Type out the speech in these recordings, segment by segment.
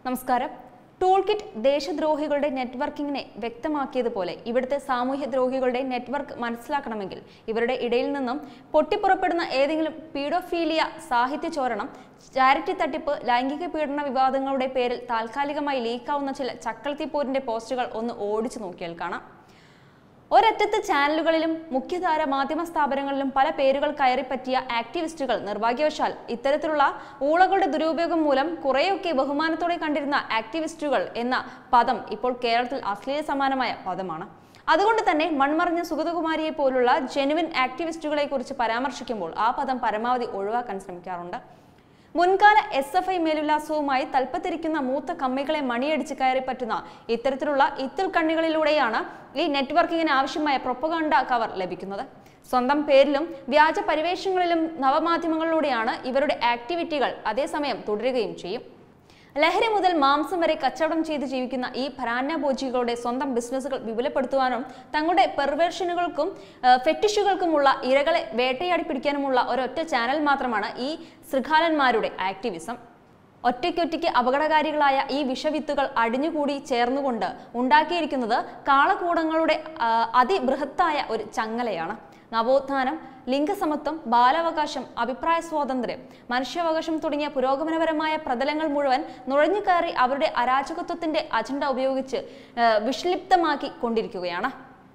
നമസ്കാരം tool kit ദേശദ്രോഹികളുടെ നെറ്റ്വർക്കിങ്ങിനെ വ്യക്തമാക്കിയതുപോലെ ഇവിടുത്തെ സാമൂഹ്യ ദ്രോഹികളുടെ നെറ്റ്വർക്ക് മനസ്സിലാക്കണമെങ്കിൽ ഇവരുടെ ഇടയിൽ നിന്നും പൊട്ടിപ്പുറപ്പെടുന്ന ഏതെങ്കിലും പീഡോഫീലിയ സാഹിത്യ ചോരണം ചാരിറ്റി തട്ടിപ്പ് ലൈംഗിക പീഡന വിവാദങ്ങളുടെ പേരിൽ താൽക്കാലികമായി ലീക്കാവുന്ന ചില ചക്കളത്തിപ്പോരിന്റെ പോസ്റ്റുകൾ ഒന്ന് ഓടിച്ചു നോക്കിയാൽ കാണാം ഒരറ്റത്ത് ചാനലുകളിലും മുഖ്യധാര മാധ്യമ സ്ഥാപനങ്ങളിലും പല പേരുകൾ കയറിപ്പറ്റിയ ആക്ടിവിസ്റ്റുകൾ നിർഭാഗ്യവശാൽ ഇത്തരത്തിലുള്ള ഊളകളുടെ ദുരുപയോഗം മൂലം കുറേയൊക്കെ ബഹുമാനത്തോടെ കണ്ടിരുന്ന ആക്ടിവിസ്റ്റുകൾ എന്ന പദം ഇപ്പോൾ കേരളത്തിൽ അശ്ലീല സമാനമായ പദമാണ് അതുകൊണ്ട് തന്നെ മൺമറഞ്ഞ സുഗതകുമാരിയെ പോലുള്ള ജെനുവിൻ ആക്ടിവിസ്റ്റുകളെ കുറിച്ച് പരാമർശിക്കുമ്പോൾ ആ പദം പരമാവധി ഒഴിവാക്കാൻ ശ്രമിക്കാറുണ്ട് മുൻകാല എസ് എഫ് ഐ മേലുല്ലാസവുമായി തൽപ്പത്തിരിക്കുന്ന മൂത്ത കമ്മികളെ മണിയടിച്ച് കയറി പറ്റുന്ന ഇത്തരത്തിലുള്ള ഇത്തിൽ കണ്ണികളിലൂടെയാണ് ഈ നെറ്റ്വർക്കിങ്ങിന് ആവശ്യമായ പ്രൊപ്പഗണ്ട കവർ ലഭിക്കുന്നത് സ്വന്തം പേരിലും വ്യാജ പരിവേഷങ്ങളിലും നവമാധ്യമങ്ങളിലൂടെയാണ് ഇവരുടെ ആക്ടിവിറ്റികൾ അതേസമയം തുടരുകയും ചെയ്യും ലഹരി മുതൽ മാംസം വരെ കച്ചവടം ചെയ്ത് ജീവിക്കുന്ന ഈ ഭരാന്യഭോജികളുടെ സ്വന്തം ബിസിനസ്സുകൾ വിപുലപ്പെടുത്തുവാനും തങ്ങളുടെ പെർവേർഷനുകൾക്കും ഫെറ്റിഷുകൾക്കുമുള്ള ഇരകളെ വേട്ടയാടി പിടിക്കാനുമുള്ള ഒരൊറ്റ ചാനൽ മാത്രമാണ് ഈ ശൃഖാലന്മാരുടെ ആക്ടിവിസം ഒറ്റയ്ക്കൊറ്റയ്ക്ക് അപകടകാരികളായ ഈ വിഷവിത്തുകൾ അടിഞ്ഞുകൂടി ചേർന്നുകൊണ്ട് ഉണ്ടാക്കിയിരിക്കുന്നത് കാളകൂടങ്ങളുടെ ആ, അതിബൃഹത്തായ ഒരു ചങ്ങലയാണ് നവോത്ഥാനം ലിംഗസമത്വം ബാലാവകാശം അഭിപ്രായ സ്വാതന്ത്ര്യം മനുഷ്യാവകാശം തുടങ്ങിയ പുരോഗമനപരമായ പ്രതലങ്ങൾ മുഴുവൻ നുഴഞ്ഞു കയറി അവരുടെ അരാജകത്വത്തിന്റെ അജണ്ട ഉപയോഗിച്ച് ആ, വിഷലിപ്തമാക്കി കൊണ്ടിരിക്കുകയാണ്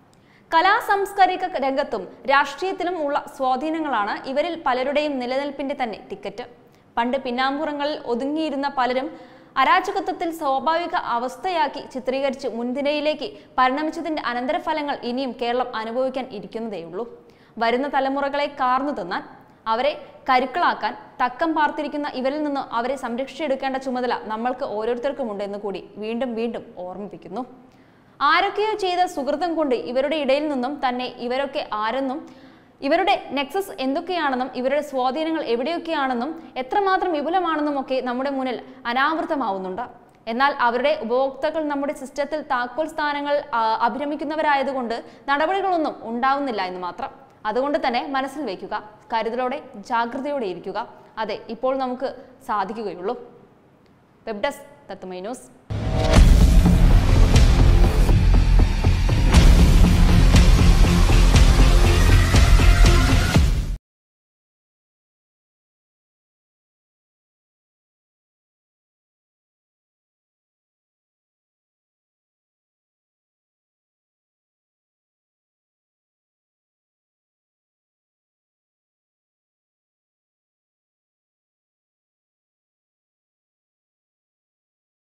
കലാ സാംസ്കാരിക രംഗത്തും രാഷ്ട്രീയത്തിലും ഉള്ള സ്വാധീനങ്ങളാണ് ഇവരിൽ പലരുടെയും നിലനിൽപ്പിന്റെ തന്നെ ടിക്കറ്റ് പണ്ട് പിന്നാമ്പുറങ്ങളിൽ ഒതുങ്ങിയിരുന്ന പലരും അരാജകത്വത്തിൽ സ്വാഭാവിക അവസ്ഥയാക്കി ചിത്രീകരിച്ച് മുൻനിരയിലേക്ക് പരിണമിച്ചതിന്റെ അനന്തരഫലങ്ങൾ ഇനിയും കേരളം അനുഭവിക്കാൻ ഇരിക്കുന്നതേയുള്ളൂ വരുന്ന തലമുറകളെ കാർന്നു തിന്നാൻ അവരെ കരുക്കളാക്കാൻ തക്കം പാർത്തിരിക്കുന്ന ഇവരിൽ നിന്ന് അവരെ സംരക്ഷിച്ചെടുക്കേണ്ട ചുമതല നമ്മൾക്ക് ഓരോരുത്തർക്കുമുണ്ട് എന്ന് കൂടി വീണ്ടും വീണ്ടും ഓർമ്മിപ്പിക്കുന്നു ആരൊക്കെയോ ചെയ്ത സുഹൃതം കൊണ്ട് ഇവരുടെ ഇടയിൽ നിന്നും തന്നെ ഇവരൊക്കെ ആരെന്നും ഇവരുടെ നെക്സസ് എന്തൊക്കെയാണെന്നും ഇവരുടെ സ്വാധീനങ്ങൾ എവിടെയൊക്കെയാണെന്നും എത്രമാത്രം വിപുലമാണെന്നും ഒക്കെ നമ്മുടെ മുന്നിൽ അനാവൃതമാവുന്നുണ്ട് എന്നാൽ അവരുടെ ഉപഭോക്താക്കൾ നമ്മുടെ സിസ്റ്റത്തിൽ താക്കോൽ സ്ഥാനങ്ങൾ ആ, അഭിരമിക്കുന്നവരായതുകൊണ്ട് നടപടികളൊന്നും ഉണ്ടാവുന്നില്ല എന്ന് മാത്രം അതുകൊണ്ട് തന്നെ മനസ്സിൽ വയ്ക്കുക കരുതലോടെ ജാഗ്രതയോടെ ഇരിക്കുക അതെ ഇപ്പോൾ നമുക്ക് സാധിക്കുകയുള്ളൂ വെബ് ഡെസ്ക് തത്തുമൈ ന്യൂസ്